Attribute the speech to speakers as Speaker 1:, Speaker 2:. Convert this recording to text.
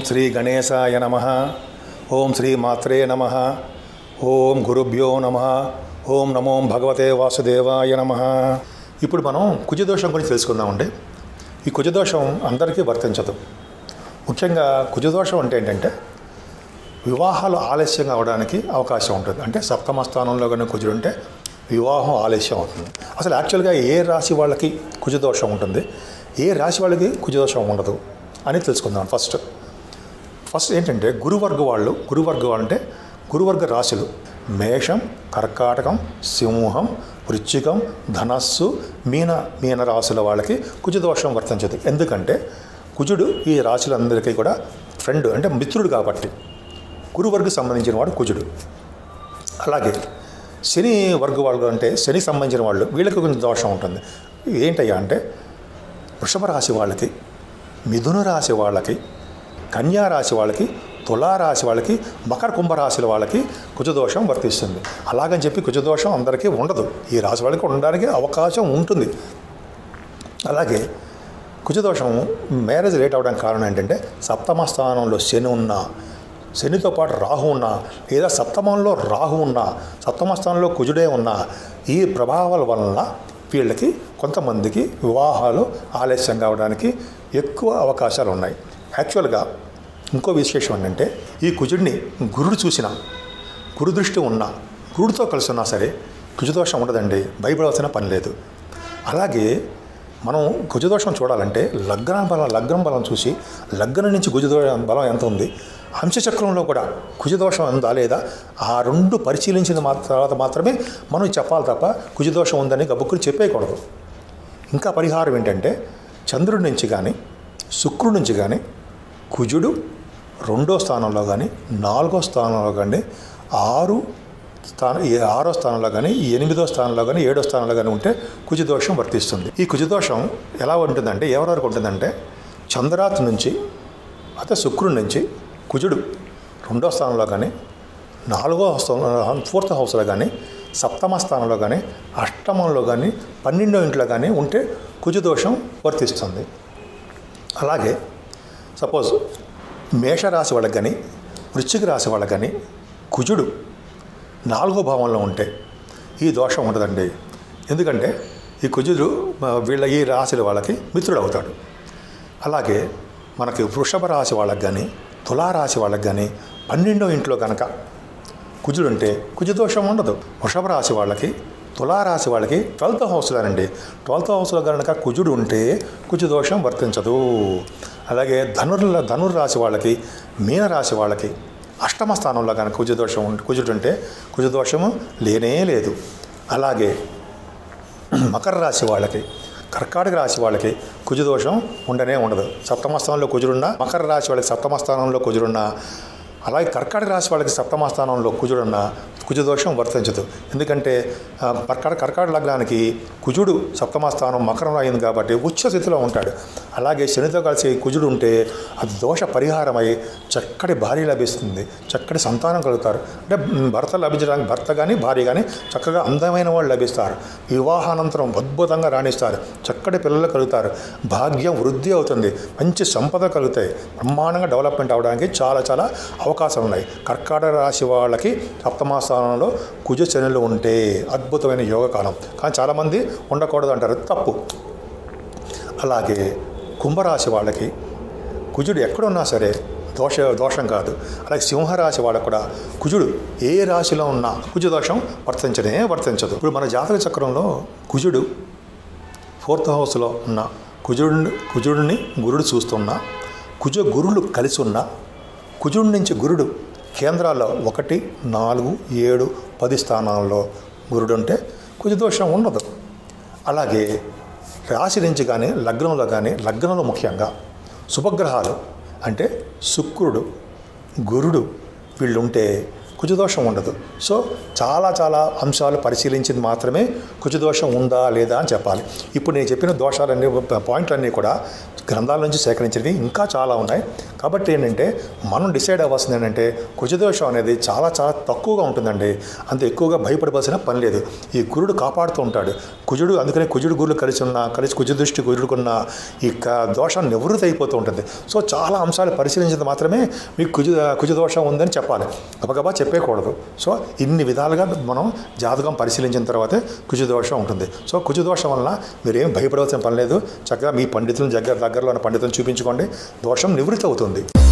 Speaker 1: శ్రీ గణేశాయ నమ ఓం శ్రీ మాత్రే నమ ఓం గురుభ్యో నమ ఓం నమో భగవతే వాసుదేవాయ నమ ఇప్పుడు మనం కుజదోషం గురించి తెలుసుకుందామండి ఈ కుజదోషం అందరికీ వర్తించదు ముఖ్యంగా కుజదోషం అంటే ఏంటంటే వివాహాలు ఆలస్యంగా అవడానికి అవకాశం ఉంటుంది అంటే సప్తమ స్థానంలో కానీ కుజుడు ఉంటే వివాహం ఆలస్యం అవుతుంది అసలు యాక్చువల్గా ఏ రాశి వాళ్ళకి కుజదోషం ఉంటుంది ఏ రాశి వాళ్ళకి కుజదోషం ఉండదు అని తెలుసుకుందాం ఫస్ట్ ఫస్ట్ ఏంటంటే గురువర్గ వాళ్ళు గురువర్గ వాళ్ళు అంటే గురువర్గ రాశులు మేషం కర్కాటకం సింహం వృశ్చికం ధనస్సు మీన మీన రాశుల వాళ్ళకి కుజదోషం వర్తించదు ఎందుకంటే కుజుడు ఈ రాశులందరికీ కూడా ఫ్రెండ్ అంటే మిత్రుడు కాబట్టి గురువర్గకు సంబంధించిన వాడు కుజుడు అలాగే శని వర్గ వాళ్ళు అంటే శని సంబంధించిన వాళ్ళు వీళ్ళకి కొంచెం దోషం ఉంటుంది ఏంటయ్యా అంటే వృషభ రాశి వాళ్ళకి మిథున రాశి వాళ్ళకి కన్యా రాశి వాళ్ళకి తులారాశి వాళ్ళకి మకర కుంభరాశుల వాళ్ళకి కుజదోషం వర్తిస్తుంది అలాగని చెప్పి కుజదోషం అందరికీ ఉండదు ఈ రాశి వాళ్ళకి ఉండడానికి అవకాశం ఉంటుంది అలాగే కుజదోషం మ్యారేజ్ లేట్ అవడానికి కారణం ఏంటంటే సప్తమ స్థానంలో శని ఉన్నా శనితో పాటు రాహు ఉన్నా లేదా సప్తమంలో రాహు ఉన్నా సప్తమ స్థానంలో కుజుడే ఉన్నా ఈ ప్రభావాల వలన వీళ్ళకి కొంతమందికి వివాహాలు ఆలస్యం కావడానికి ఎక్కువ అవకాశాలు ఉన్నాయి యాక్చువల్గా ఇంకో విశేషం ఏంటంటే ఈ కుజుడిని గురుడు చూసిన గురు దృష్టి ఉన్నా గురుడితో కలిసి ఉన్నా సరే కుజదోషం ఉండదండి భయపడవలసిన పని లేదు అలాగే మనం కుజదోషం చూడాలంటే లగ్న బలం లగ్నం బలం చూసి లగ్నం నుంచి కుజదో బలం ఎంత ఉంది అంశచక్రంలో కూడా కుజదోషం ఉందా లేదా ఆ రెండు పరిశీలించిన మా తర్వాత మాత్రమే మనం చెప్పాలి తప్ప కుజదోషం ఉందని గబుక్కుని చెప్పేయకూడదు ఇంకా పరిహారం ఏంటంటే చంద్రుడి నుంచి కానీ శుక్రుడి నుంచి కానీ కుజుడు రెండో స్థానంలో కానీ నాలుగో స్థానంలో కానీ ఆరు స్థానం ఏ ఆరో స్థానంలో కానీ ఎనిమిదో స్థానంలో కానీ ఏడో స్థానంలో కానీ ఉంటే కుజదోషం వర్తిస్తుంది ఈ కుజదోషం ఎలా ఉంటుందంటే ఎవరెవరికి ఉంటుందంటే చంద్రాత్ నుంచి అయితే శుక్రుడి నుంచి కుజుడు రెండో స్థానంలో కానీ నాలుగో స్థానం ఫోర్త్ హౌస్లో కానీ సప్తమ స్థానంలో కానీ అష్టమంలో కానీ పన్నెండో ఇంట్లో కానీ ఉంటే కుజదోషం వర్తిస్తుంది అలాగే సపోజ్ మేషరాశి వాళ్ళకి కానీ వృశ్చిక రాశి వాళ్ళకి కానీ కుజుడు నాలుగో భావంలో ఉంటే ఈ దోషం ఉండదండి ఎందుకంటే ఈ కుజుడు ఆ, వీళ్ళ ఈ రాశుల వాళ్ళకి మిత్రుడు అవుతాడు అలాగే మనకి వృషభ రాశి వాళ్ళకి కానీ తులారాశి వాళ్ళకి కానీ పన్నెండో ఇంట్లో కనుక కుజుడు ఉంటే కుజదోషం ఉండదు వృషభ రాశి వాళ్ళకి తులారాశి వాళ్ళకి ట్వెల్త్ హౌస్లోనండి ట్వెల్త్ హౌస్లో కనుక కుజుడు ఉంటే కుజదోషం వర్తించదు అలాగే ధనుర్ల ధనుర్రాశి వాళ్ళకి మీనరాశి వాళ్ళకి అష్టమ స్థానంలో కనుక కుజదోషం ఉంటే కుజుడు ఉంటే కుజదోషము లేనే లేదు అలాగే మకర రాశి వాళ్ళకి కర్కాటక రాశి వాళ్ళకి కుజదోషం ఉండనే ఉండదు సప్తమ స్థానంలో కుజుడున్నా మకర రాశి వాళ్ళకి సప్తమ స్థానంలో కుజుడున్నా అలాగే కర్కాటక రాశి వాళ్ళకి సప్తమ స్థానంలో కుజుడున్న కుజదోషం వర్తించదు ఎందుకంటే ఆ, కర్కాట కర్కాటక లగ్నానికి కుజుడు సప్తమ స్థానం మకరం అయింది కాబట్టి ఉచ్చ స్థితిలో ఉంటాడు అలాగే శనితో కలిసి కుజుడు ఉంటే అది దోష పరిహారమై చక్కటి భార్య లభిస్తుంది చక్కటి సంతానం కలుగుతారు అంటే మ్, భర్త లభించడానికి భర్త కానీ భార్య కానీ చక్కగా అందమైన వాళ్ళు లభిస్తారు వివాహానంతరం అద్భుతంగా రాణిస్తారు చక్కటి పిల్లలు కలుగుతారు భాగ్యం వృద్ధి అవుతుంది మంచి సంపద కలుగుతాయి బ్రహ్మాండంగా డెవలప్మెంట్ అవడానికి చాలా చాలా అవకాశాలు ఉన్నాయి కర్కాటక రాశి వాళ్ళకి సప్తమ స్థానంలో కుజ శనులు ఉంటే అద్భుతమైన యోగకాలం కానీ చాలామంది ఉండకూడదు అంటారు తప్పు అలాగే కుంభరాశి వాళ్ళకి కుజుడు ఎక్కడున్నా సరే దోష దోషం కాదు అలాగే సింహరాశి వాళ్ళకు కూడా కుజుడు ఏ రాశిలో ఉన్నా కుజ దోషం వర్తించనే వర్తించదు ఇప్పుడు మన జాతక చక్రంలో కుజుడు ఫోర్త్ హౌస్లో ఉన్న కుజుడిని కుజుడిని గురుడు చూస్తున్నా కుజ గురులు కలిసి ఉన్న కుజుడి నుంచి గురుడు కేంద్రాల్లో ఒకటి నాలుగు ఏడు పది స్థానాల్లో గురుడు ఉంటే కుజదోషం ఉండదు అలాగే రాశి నుంచి కానీ లగ్నంలో కానీ లగ్నంలో ముఖ్యంగా శుభగ్రహాలు అంటే శుక్రుడు గురుడు వీళ్ళు ఉంటే కుజదోషం ఉండదు సో చాలా చాలా అంశాలు పరిశీలించింది మాత్రమే కుజదోషం ఉందా లేదా అని చెప్పాలి ఇప్పుడు నేను చెప్పిన దోషాలన్నీ పాయింట్లన్నీ కూడా గ్రంథాల నుంచి సేకరించినవి ఇంకా చాలా ఉన్నాయి కాబట్టి ఏంటంటే మనం డిసైడ్ అవ్వాల్సింది ఏంటంటే కుజదోషం అనేది చాలా చాలా తక్కువగా ఉంటుందండి అంత ఎక్కువగా భయపడవలసిన పని లేదు ఈ గురుడు కాపాడుతూ ఉంటాడు కుజుడు అందుకనే కుజుడు గురులు కలిసి ఉన్న కలిసి కుజ దృష్టి కుజుడుకున్న ఈ క- దోషం నివృత్తి అయిపోతూ ఉంటుంది సో చాలా అంశాలు పరిశీలించింది మాత్రమే మీకు కుజ కుజదోషం ఉందని చెప్పాలి గబగబా చెప్పేయకూడదు సో ఇన్ని విధాలుగా మనం జాతకం పరిశీలించిన తర్వాతే కుజదోషం ఉంటుంది సో కుజదోషం వలన మీరేం భయపడవలసిన పని లేదు చక్కగా మీ పండితులను దగ్గర దగ్గరలో ఉన్న పండితులను చూపించుకోండి దోషం నివృత్తి అవుతుంది